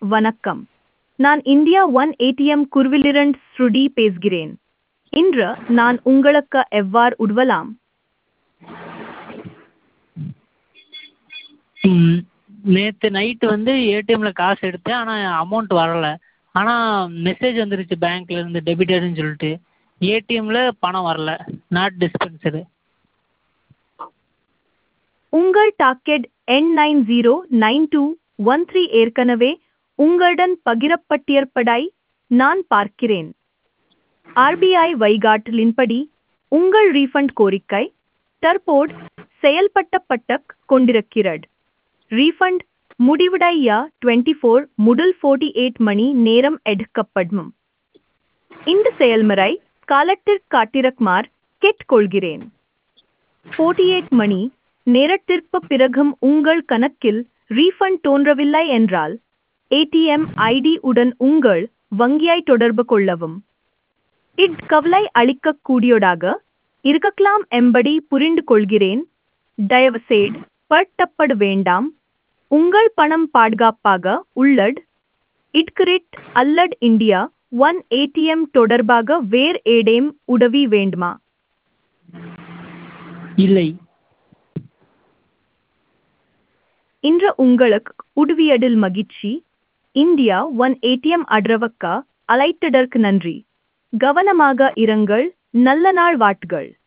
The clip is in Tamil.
வணக்கம் நான் இந்தியா ஒன் ஏடிஎம் குருவிலிருந்து ஸ்ருதி பேசுகிறேன் இன்று நான் உங்களுக்கு எவ்வாறு உதவலாம் நேற்று நைட்டு வந்து ஏடிஎம்மில் காசு எடுத்தேன் ஆனால் அமௌண்ட் வரலை ஆனால் மெசேஜ் வந்துருச்சு பேங்க்லேருந்து டெபிட்டட்னு சொல்லிட்டு ஏடிஎம்மில் பணம் வரல நாட் டிஸ்பென்சரு உங்கள் டாக்கெட் எண் nine zero nine two one three ஏற்கனவே உங்களுடன் பகிரப்பட்டிருப்பதை நான் பார்க்கிறேன் ஆர்பிஐ வழிகாட்டலின்படி உங்கள் ரீஃபண்ட் கோரிக்கை தற்போது செயல்பட்டப்பட்டு கொண்டிருக்கிறது ரீஃபண்ட் முடிவடைய டுவெண்ட்டி ஃபோர் முதல் ஃபோர்ட்டி எயிட் மணி நேரம் எடுக்கப்படும் இந்த செயல்முறை காலத்திற்கு காட்டிருக்குமாறு கேட்டுக்கொள்கிறேன் ஃபோர்ட்டி எயிட் மணி நேரத்திற்கு பிறகும் உங்கள் கணக்கில் ரீஃபண்ட் தோன்றவில்லை என்றால் ஏடிஎம் ஐடி உடன் உங்கள் வங்கியை தொடர்பு கொள்ளவும் இட் கவலை அளிக்கக்கூடியதாக இருக்கலாம் என்பதை புரிந்து கொள்கிறேன் தயவுசெய்து பட்டப்பட வேண்டாம் உங்கள் பணம் பாதுகாப்பாக உள்ளது இட்கிரிட் அல்லட் இந்தியா ஒன் ஏடிஎம் தொடர்பாக வேறு ஏதேனும் உதவி வேண்டுமா இல்லை இன்று உங்களுக்கு உதவியதில் மகிழ்ச்சி இந்தியா ஒன் ஏடிஎம் அட்ரவக்கா அழைத்ததற்கு நன்றி கவனமாக இருங்கள் நல்ல நாள் வாட்டுகள்